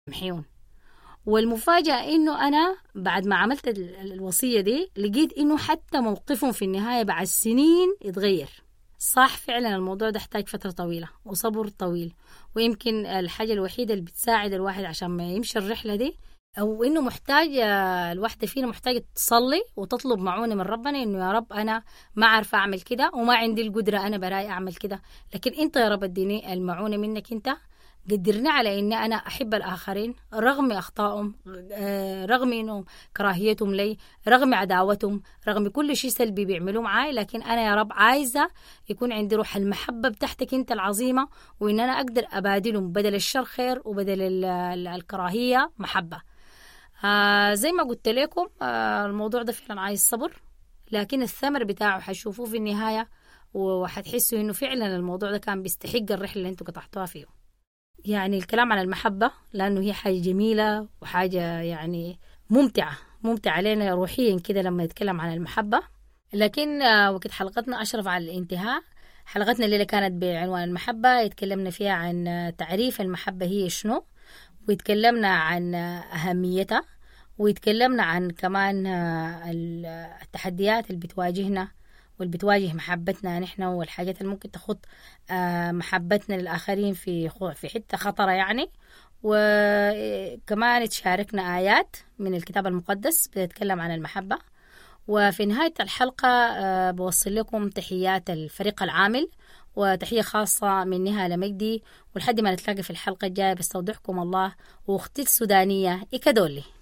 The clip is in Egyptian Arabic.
محيون والمفاجأة إنه أنا بعد ما عملت الوصية دي لقيت إنه حتى موقفهم في النهاية بعد سنين يتغير صح فعلا الموضوع ده احتاج فترة طويلة وصبر طويل ويمكن الحاجة الوحيدة اللي بتساعد الواحد عشان ما يمشي الرحلة دي أو إنه محتاج الواحدة فينا محتاجة تصلي وتطلب معونة من ربنا إنه يا رب أنا ما عارفة أعمل كده وما عندي القدرة أنا براي أعمل كده لكن أنت يا رب اديني المعونة منك أنت قدرني على اني انا احب الاخرين رغم اخطائهم آه، رغم انه كراهيتهم لي رغم عداوتهم رغم كل شيء سلبي بيعملوه معاي لكن انا يا رب عايزه يكون عندي روح المحبه بتاعتك انت العظيمه وان انا اقدر ابادلهم بدل الشر خير وبدل الكراهيه محبه آه زي ما قلت لكم آه الموضوع ده فعلا عايز صبر لكن الثمر بتاعه حتشوفوه في النهايه وحتحسوا انه فعلا الموضوع ده كان بيستحق الرحله اللي انتم قطعتوها فيه يعني الكلام عن المحبة لأنه هي حاجة جميلة وحاجة يعني ممتعة ممتعة علينا روحيا كده لما نتكلم عن المحبة لكن آه، وقت حلقتنا أشرف على الانتهاء حلقتنا الليلة كانت بعنوان المحبة يتكلمنا فيها عن آه، تعريف المحبة هي شنو ويتكلمنا عن آه، أهميتها ويتكلمنا عن كمان التحديات اللي بتواجهنا واللي بتواجه محبتنا نحن والحاجات اللي ممكن تخط آه، محبتنا للآخرين في في حتة خطرة يعني وكمان تشاركنا آيات من الكتاب المقدس بتتكلم عن المحبة وفي نهاية الحلقة آه، بوصل لكم تحيات الفريق العامل وتحية خاصة من نهى لمجدي ولحد ما نتلاقى في الحلقة الجاية بستودعكم الله واختي السودانية إيكادولي